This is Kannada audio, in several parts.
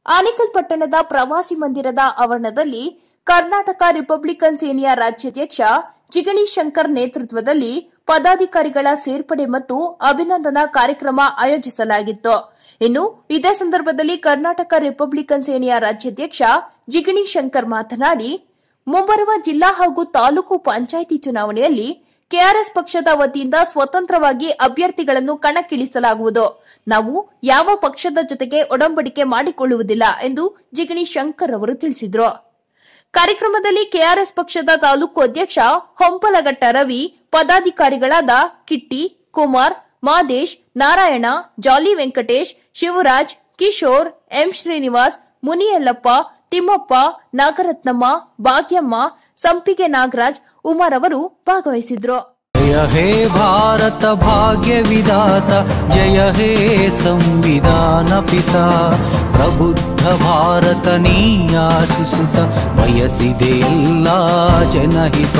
ಆನೇಕಲ್ ಪಟ್ಟಣದ ಪ್ರವಾಸಿ ಮಂದಿರದ ಆವರಣದಲ್ಲಿ ಕರ್ನಾಟಕ ರಿಪಬ್ಲಿಕನ್ ಸೇನೆಯ ರಾಜ್ಯಾಧ್ಯಕ್ಷ ಜಿಗಣಿ ಶಂಕರ್ ನೇತೃತ್ವದಲ್ಲಿ ಪದಾಧಿಕಾರಿಗಳ ಸೇರ್ಪಡೆ ಮತ್ತು ಅಭಿನಂದನಾ ಕಾರ್ಯಕ್ರಮ ಆಯೋಜಿಸಲಾಗಿತ್ತು ಇನ್ನು ಇದೇ ಸಂದರ್ಭದಲ್ಲಿ ಕರ್ನಾಟಕ ರಿಪಬ್ಲಿಕನ್ ಸೇನೆಯ ರಾಜ್ಯಾಧ್ಯಕ್ಷ ಜಿಗಣಿ ಶಂಕರ್ ಮಾತನಾಡಿ ಮುಂಬರುವ ಜಿಲ್ಲಾ ಹಾಗೂ ತಾಲೂಕು ಪಂಚಾಯಿತಿ ಚುನಾವಣೆಯಲ್ಲಿ ಕೆಆರ್ಎಸ್ ಪಕ್ಷದ ವತಿಯಿಂದ ಸ್ವತಂತ್ರವಾಗಿ ಅಭ್ಯರ್ಥಿಗಳನ್ನು ಕಣಕ್ಕಿಳಿಸಲಾಗುವುದು ನಾವು ಯಾವ ಪಕ್ಷದ ಜೊತೆಗೆ ಒಡಂಬಡಿಕೆ ಮಾಡಿಕೊಳ್ಳುವುದಿಲ್ಲ ಎಂದು ಜಿಗಣಿ ಶಂಕರ್ ಅವರು ತಿಳಿಸಿದರು ಕಾರ್ಯಕ್ರಮದಲ್ಲಿ ಕೆಆರ್ಎಸ್ ಪಕ್ಷದ ತಾಲೂಕು ಅಧ್ಯಕ್ಷ ಹೊಂಪಲಗಟ್ಟ ರವಿ ಪದಾಧಿಕಾರಿಗಳಾದ ಕಿಟ್ಟಿ ಕುಮಾರ್ ಮಾದೇಶ್ ನಾರಾಯಣ ಜಾಲಿ ವೆಂಕಟೇಶ್ ಶಿವರಾಜ್ ಕಿಶೋರ್ ಎಂ ಶ್ರೀನಿವಾಸ್ ಮುನಿಯಲ್ಲಪ್ಪ ತಿಮ್ಮಪ್ಪ ನಾಗರತ್ನಮ್ಮ ಭಾಗ್ಯಮ್ಮ ಸಂಪಿಗೆ ನಾಗರಾಜ್ ಉಮರ್ ಅವರು ಭಾಗವಹಿಸಿದ್ರು जय हे भारत भाग्य विधाता जय हे संविधान पिता ಪ್ರಬುದ್ಧ ಭಾರತ ನೀಯಾಶಿಸುತ್ತ ಬಯಸಿದೆ ಎಲ್ಲ ಜನಹಿತ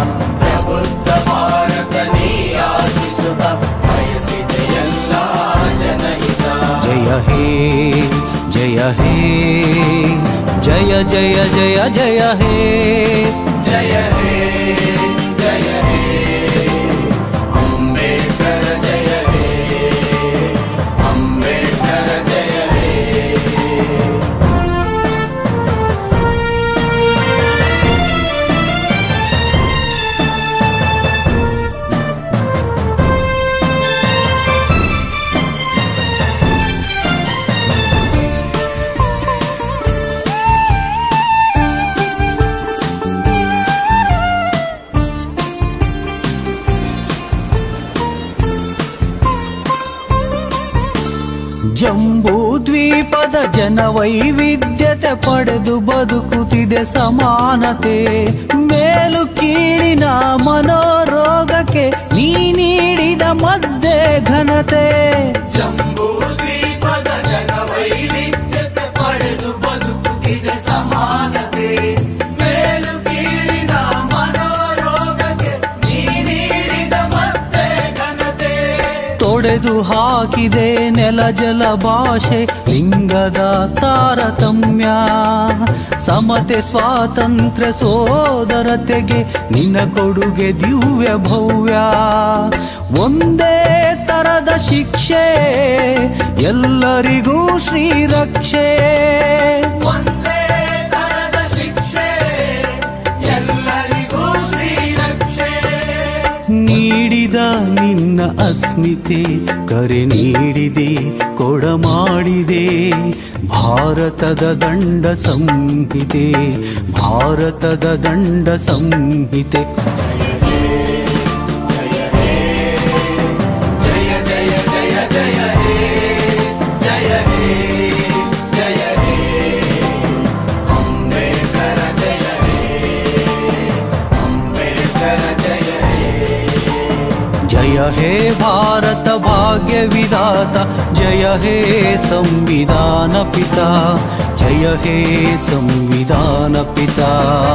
ಜಯ ಹೇ ಜಯ ಹೇ ಜಯ ಜಯ ಜಯ ಜಯ ಹೇ ಜಂಬೂ ದ್ವೀಪದ ಜನ ವೈವಿಧ್ಯತೆ ಪಡೆದು ಬದುಕುತ್ತಿದೆ ಸಮಾನತೆ ಮೇಲು ಕೀಳಿನ ಮನೋರೋಗಕ್ಕೆ ನೀ ನೀಡಿದ ಮಧ್ಯೆ ಘನತೆ ತೊಡೆದು ಹಾಕಿದೆ ನೆಲ ಜಲ ಭಾಷೆ ಲಿಂಗದ ತಾರತಮ್ಯ ಸಮತೆ ಸ್ವಾತಂತ್ರ್ಯ ಸೋದರತೆಗೆ ನಿನ್ನ ಕೊಡುಗೆ ದಿವ್ಯ ಭವ್ಯ ಒಂದೇ ತರದ ಶಿಕ್ಷೆ ಎಲ್ಲರಿಗೂ ಶ್ರೀರಕ್ಷೆ ನೀಡಿದ ನಿನ್ನ ಅಸ್ಮಿತೆ ಕರೆ ನೀಡಿದೆ ಕೊಡ ಮಾಡಿದೆ ಭಾರತದ ದಂಡ ಸಂಹಿತೆ ಭಾರತದ ದಂಡ ಸಂಹಿತೆ जय हे भारत भाग्य विधाता जय हे संविधान पिता जय हे संविधान पिता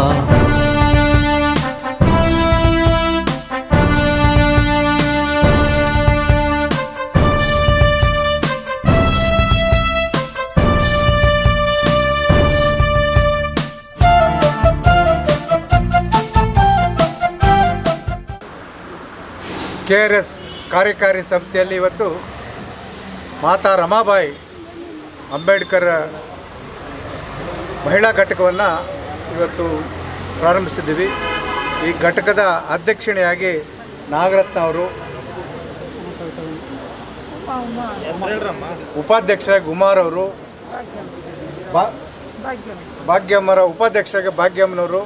ಕೆ ಆರ್ ಎಸ್ ಕಾರ್ಯಕಾರಿ ಸಮಿತಿಯಲ್ಲಿ ಇವತ್ತು ಮಾತಾ ರಮಾಬಾಯಿ ಅಂಬೇಡ್ಕರ್ ಮಹಿಳಾ ಘಟಕವನ್ನು ಇವತ್ತು ಪ್ರಾರಂಭಿಸಿದ್ದೀವಿ ಈ ಘಟಕದ ಅಧ್ಯಕ್ಷಿಣಿಯಾಗಿ ನಾಗರತ್ನ ಅವರು ಉಪಾಧ್ಯಕ್ಷರಾಗಿ ಉಮಾರ್ ಅವರು ಬಾ ಭಾಗ್ಯಮ್ಮರ ಉಪಾಧ್ಯಕ್ಷರಾಗಿ ಭಾಗ್ಯಮ್ಮನವರು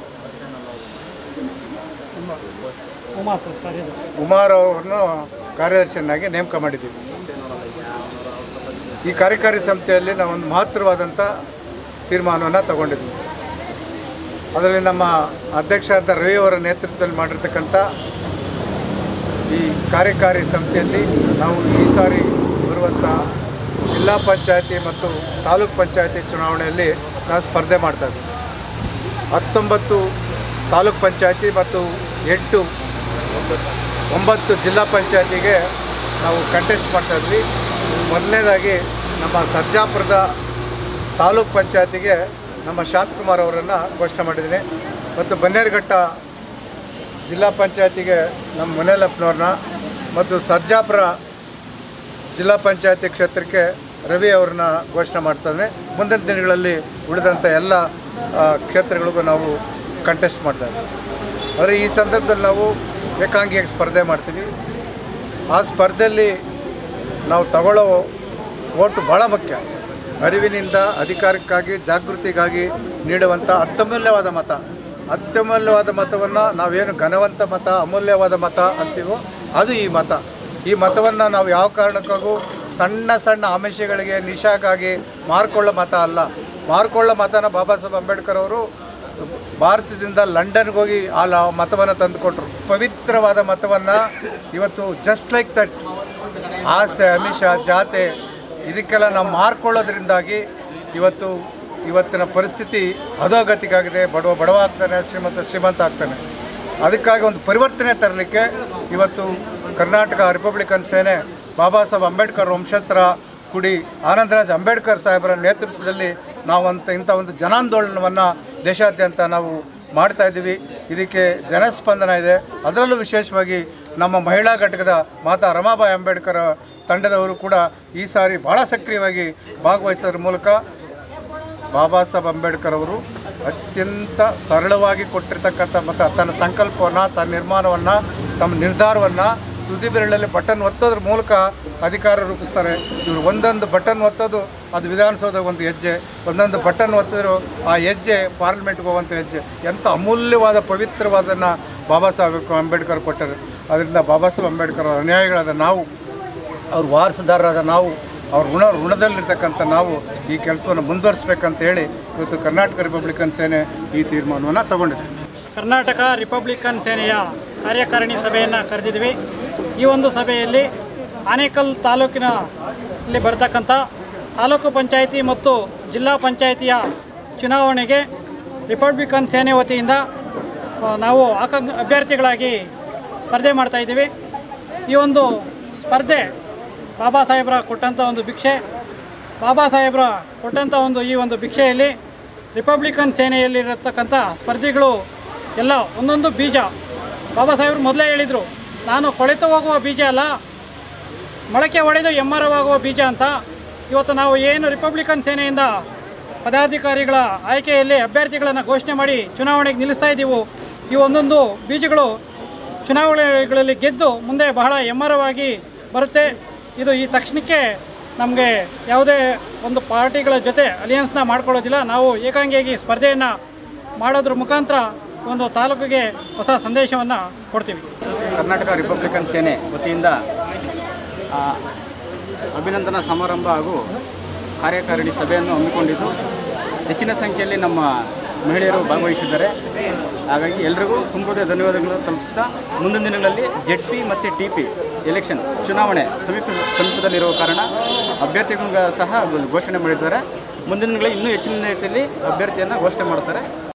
ಉಮಾರ್ ಅವರನ್ನು ಕಾರ್ಯದರ್ಶಿಯನ್ನಾಗಿ ನೇಮಕ ಮಾಡಿದ್ದೀವಿ ಈ ಕಾರ್ಯಕಾರಿ ಸಮಿತಿಯಲ್ಲಿ ನಾವು ಒಂದು ಮಹತ್ತರವಾದಂಥ ತೀರ್ಮಾನವನ್ನು ತಗೊಂಡಿದ್ವಿ ಅದರಲ್ಲಿ ನಮ್ಮ ಅಧ್ಯಕ್ಷ ಆದ ರವಿ ಅವರ ನೇತೃತ್ವದಲ್ಲಿ ಮಾಡಿರ್ತಕ್ಕಂಥ ಈ ಕಾರ್ಯಕಾರಿ ಸಮಿತಿಯಲ್ಲಿ ನಾವು ಈ ಸಾರಿ ಬರುವಂಥ ಜಿಲ್ಲಾ ಪಂಚಾಯತಿ ಮತ್ತು ತಾಲೂಕ್ ಪಂಚಾಯತಿ ಚುನಾವಣೆಯಲ್ಲಿ ನಾವು ಸ್ಪರ್ಧೆ ಮಾಡ್ತಾ ಇದ್ದೀವಿ ಹತ್ತೊಂಬತ್ತು ತಾಲೂಕ್ ಪಂಚಾಯತಿ ಮತ್ತು ಎಂಟು ಒಂಬತ್ತು ಜಿಲ್ಲಾ ಪಂಚಾಯತಿಗೆ ನಾವು ಕಂಟೆಸ್ಟ್ ಮಾಡ್ತಾ ಇದ್ವಿ ಮೊದಲನೇದಾಗಿ ನಮ್ಮ ಸರ್ಜಾಪುರದ ತಾಲೂಕ್ ಪಂಚಾಯತಿಗೆ ನಮ್ಮ ಶಾಂತಕುಮಾರ್ ಅವರನ್ನು ಘೋಷಣೆ ಮಾಡಿದ್ದೀನಿ ಮತ್ತು ಬನ್ನೇರುಘಟ್ಟ ಜಿಲ್ಲಾ ಪಂಚಾಯತಿಗೆ ನಮ್ಮ ಮುನೇಲಪ್ಪನವ್ರನ್ನ ಮತ್ತು ಸರ್ಜಾಪುರ ಜಿಲ್ಲಾ ಪಂಚಾಯತಿ ಕ್ಷೇತ್ರಕ್ಕೆ ರವಿ ಅವ್ರನ್ನ ಘೋಷಣೆ ಮಾಡ್ತಾನೆ ಮುಂದಿನ ದಿನಗಳಲ್ಲಿ ಉಳಿದಂಥ ಎಲ್ಲ ಆ, ಕ್ಷೇತ್ರಗಳಿಗೂ ನಾವು ಕಂಟೆಸ್ಟ್ ಮಾಡ್ತಾ ಇದ್ದೀವಿ ಆದರೆ ಈ ಸಂದರ್ಭದಲ್ಲಿ ನಾವು ಏಕಾಂಗಿಯಾಗಿ ಸ್ಪರ್ಧೆ ಮಾಡ್ತೀವಿ ಆ ಸ್ಪರ್ಧೆಯಲ್ಲಿ ನಾವು ತಗೊಳ್ಳೋ ಓಟು ಭಾಳ ಮುಖ್ಯ ಅರಿವಿನಿಂದ ಅಧಿಕಾರಕ್ಕಾಗಿ ಜಾಗೃತಿಗಾಗಿ ನೀಡುವಂಥ ಅತ್ಯಮೂಲ್ಯವಾದ ಮತ ಅತ್ಯಮೂಲ್ಯವಾದ ಮತವನ್ನು ನಾವೇನು ಘನವಂತ ಮತ ಅಮೂಲ್ಯವಾದ ಮತ ಅಂತೀವೋ ಅದು ಈ ಮತ ಈ ಮತವನ್ನು ನಾವು ಯಾವ ಕಾರಣಕ್ಕಾಗೂ ಸಣ್ಣ ಸಣ್ಣ ಆಮಿಷಗಳಿಗೆ ನಿಶಾಗಾಗಿ ಮಾರ್ಕೊಳ್ಳೋ ಮತ ಅಲ್ಲ ಮಾರ್ಕೊಳ್ಳೋ ಮತನ ಬಾಬಾ ಸಾಹೇಬ್ ಅಂಬೇಡ್ಕರ್ ಅವರು ಭಾರತದಿಂದ ಲಂಡನ್ಗೆ ಹೋಗಿ ಆ ಲ- ಮತವನ್ನು ತಂದುಕೊಟ್ರು ಪವಿತ್ರವಾದ ಮತವನ್ನು ಇವತ್ತು ಜಸ್ಟ್ ಲೈಕ್ ದಟ್ ಆಸೆ ಅಮಿಷ ಜಾತೆ ಇದಕ್ಕೆಲ್ಲ ನಾವು ಮಾರ್ಕೊಳ್ಳೋದ್ರಿಂದಾಗಿ ಇವತ್ತು ಇವತ್ತಿನ ಪರಿಸ್ಥಿತಿ ಅಧೋಗತಿಗಾಗಿದೆ ಬಡವ ಬಡವ ಆಗ್ತಾನೆ ಶ್ರೀಮಂತ ಶ್ರೀಮಂತ ಆಗ್ತಾನೆ ಅದಕ್ಕಾಗಿ ಒಂದು ಪರಿವರ್ತನೆ ತರಲಿಕ್ಕೆ ಇವತ್ತು ಕರ್ನಾಟಕ ರಿಪಬ್ಲಿಕನ್ ಸೇನೆ ಬಾಬಾ ಸಾಹೇಬ್ ಅಂಬೇಡ್ಕರ್ ವಂಶಸ್ತ್ರ ಕುಡಿ ಆನಂದರಾಜ್ ಅಂಬೇಡ್ಕರ್ ಸಾಹೇಬರ ನೇತೃತ್ವದಲ್ಲಿ ನಾವಂತ ಇಂಥ ಒಂದು ಜನಾಂದೋಲನವನ್ನು ದೇಶಾದ್ಯಂತ ನಾವು ಮಾಡ್ತಾ ಇದ್ದೀವಿ ಇದಕ್ಕೆ ಜನಸ್ಪಂದನ ಇದೆ ಅದರಲ್ಲೂ ವಿಶೇಷವಾಗಿ ನಮ್ಮ ಮಹಿಳಾ ಘಟಕದ ಮಾತಾ ರಮಾಬಾಯಿ ಅಂಬೇಡ್ಕರ್ ತಂಡದವರು ಕೂಡ ಈ ಸಾರಿ ಭಾಳ ಸಕ್ರಿಯವಾಗಿ ಭಾಗವಹಿಸೋದ್ರ ಮೂಲಕ ಬಾಬಾ ಸಾಹೇಬ್ ಅಂಬೇಡ್ಕರ್ ಅವರು ಅತ್ಯಂತ ಸರಳವಾಗಿ ಕೊಟ್ಟಿರ್ತಕ್ಕಂಥ ಮತ್ತು ತನ್ನ ಸಂಕಲ್ಪವನ್ನು ತನ್ನ ನಿರ್ಮಾಣವನ್ನು ತಮ್ಮ ನಿರ್ಧಾರವನ್ನು ತುದಿ ಬೆರಳಲ್ಲಿ ಬಟನ್ ಒತ್ತೋದ್ರ ಮೂಲಕ ಅಧಿಕಾರ ರೂಪಿಸ್ತಾರೆ ಇವರು ಒಂದೊಂದು ಬಟನ್ ಒತ್ತೋದು ಅದು ವಿಧಾನಸೌಧ ಒಂದು ಹೆಜ್ಜೆ ಒಂದೊಂದು ಬಟನ್ ಒತ್ತಿದ್ರು ಆ ಹೆಜ್ಜೆ ಪಾರ್ಲಿಮೆಂಟ್ಗೆ ಹೋಗುವಂಥ ಹೆಜ್ಜೆ ಎಂಥ ಅಮೂಲ್ಯವಾದ ಪವಿತ್ರವಾದನ್ನು ಬಾಬಾ ಸಾಹೇಬ್ ಅಂಬೇಡ್ಕರ್ ಕೊಟ್ಟರು ಅದರಿಂದ ಬಾಬಾ ಸಾಹೇಬ್ ಅಂಬೇಡ್ಕರ್ ಅವರ ಅನುಯಾಯಿಗಳಾದ ನಾವು ಅವ್ರ ವಾರಸುದಾರರಾದ ನಾವು ಅವ್ರ ಋಣ ಋಣದಲ್ಲಿರ್ತಕ್ಕಂಥ ನಾವು ಈ ಕೆಲಸವನ್ನು ಮುಂದುವರಿಸ್ಬೇಕಂತ ಹೇಳಿ ಇವತ್ತು ಕರ್ನಾಟಕ ರಿಪಬ್ಲಿಕನ್ ಸೇನೆ ಈ ತೀರ್ಮಾನವನ್ನು ತಗೊಂಡಿದೆ ಕರ್ನಾಟಕ ರಿಪಬ್ಲಿಕನ್ ಸೇನೆಯ ಕಾರ್ಯಕಾರಿಣಿ ಸಭೆಯನ್ನು ಕರೆದಿದ್ವಿ ಈ ಒಂದು ಸಭೆಯಲ್ಲಿ ಆನೇಕಲ್ ತಾಲೂಕಿನಲ್ಲಿ ಬರ್ತಕ್ಕಂಥ ತಾಲೂಕು ಪಂಚಾಯಿತಿ ಮತ್ತು ಜಿಲ್ಲಾ ಪಂಚಾಯಿತಿಯ ಚುನಾವಣೆಗೆ ರಿಪಬ್ಲಿಕನ್ ಸೇನೆ ವತಿಯಿಂದ ಆ, ನಾವು ಆಕಾಂಕ್ಷ ಅಭ್ಯರ್ಥಿಗಳಾಗಿ ಸ್ಪರ್ಧೆ ಮಾಡ್ತಾ ಇದ್ದೀವಿ ಈ ಒಂದು ಸ್ಪರ್ಧೆ ಬಾಬಾ ಸಾಹೇಬ್ರ ಕೊಟ್ಟಂಥ ಒಂದು ಭಿಕ್ಷೆ ಬಾಬಾ ಸಾಹೇಬ್ರ ಕೊಟ್ಟಂಥ ಒಂದು ಈ ಒಂದು ಭಿಕ್ಷೆಯಲ್ಲಿ ರಿಪಬ್ಲಿಕನ್ ಸೇನೆಯಲ್ಲಿರತಕ್ಕಂಥ ಸ್ಪರ್ಧಿಗಳು ಎಲ್ಲ ಒಂದೊಂದು ಬೀಜ ಬಾಬಾ ಸಾಹೇಬ್ರು ಮೊದಲೇ ಹೇಳಿದರು ನಾನು ಕೊಳೆತು ಹೋಗುವ ಬೀಜ ಅಲ್ಲ ಮೊಳಕೆ ಒಡೆದು ಎಮ್ಮರವಾಗುವ ಬೀಜ ಅಂತ ಇವತ್ತು ನಾವು ಏನು ರಿಪಬ್ಲಿಕನ್ ಸೇನೆಯಿಂದ ಪದಾಧಿಕಾರಿಗಳ ಆಯ್ಕೆಯಲ್ಲಿ ಅಭ್ಯರ್ಥಿಗಳನ್ನು ಘೋಷಣೆ ಮಾಡಿ ಚುನಾವಣೆಗೆ ನಿಲ್ಲಿಸ್ತಾ ಇದ್ದೀವು ಈ ಒಂದೊಂದು ಬೀಜಗಳು ಚುನಾವಣೆಗಳಲ್ಲಿ ಗೆದ್ದು ಮುಂದೆ ಬಹಳ ಎಮ್ಮರವಾಗಿ ಬರುತ್ತೆ ಇದು ಈ ತಕ್ಷಣಕ್ಕೆ ನಮಗೆ ಯಾವುದೇ ಒಂದು ಪಾರ್ಟಿಗಳ ಜೊತೆ ಅಲಿಯನ್ಸ್ನ ಮಾಡ್ಕೊಳ್ಳೋದಿಲ್ಲ ನಾವು ಏಕಾಂಗಿಯಾಗಿ ಸ್ಪರ್ಧೆಯನ್ನು ಮಾಡೋದ್ರ ಮುಖಾಂತರ ಒಂದು ತಾಲೂಕಿಗೆ ಹೊಸ ಸಂದೇಶವನ್ನು ಕೊಡ್ತೀವಿ ಕರ್ನಾಟಕ ರಿಪಬ್ಲಿಕನ್ ಸೇನೆ ವತಿಯಿಂದ ಆ, ಅಭಿನಂದನಾ ಸಮಾರಂಭ ಹಾಗೂ ಕಾರ್ಯಕಾರಿಣಿ ಸಭೆಯನ್ನು ಹಮ್ಮಿಕೊಂಡಿದ್ದು ಹೆಚ್ಚಿನ ಸಂಖ್ಯೆಯಲ್ಲಿ ನಮ್ಮ ಮಹಿಳೆಯರು ಭಾಗವಹಿಸಿದ್ದಾರೆ ಹಾಗಾಗಿ ಎಲ್ರಿಗೂ ತುಂಬುವುದೇ ಧನ್ಯವಾದಗಳನ್ನು ತಲುಪಿಸ್ತಾ ಮುಂದಿನ ದಿನಗಳಲ್ಲಿ ಜೆಡ್ ಪಿ ಮತ್ತು ಟಿ ಪಿ ಎಲೆಕ್ಷನ್ ಚುನಾವಣೆ ಸಮೀಪ ಸಮೀಪದಲ್ಲಿರುವ ಕಾರಣ ಅಭ್ಯರ್ಥಿಗಳು ಸಹ ಘೋಷಣೆ ಮಾಡಿದ್ದಾರೆ ಮುಂದಿನ ದಿನಗಳಲ್ಲಿ ಇನ್ನೂ ಹೆಚ್ಚಿನ ರೀತಿಯಲ್ಲಿ ಅಭ್ಯರ್ಥಿಯನ್ನು ಘೋಷಣೆ ಮಾಡ್ತಾರೆ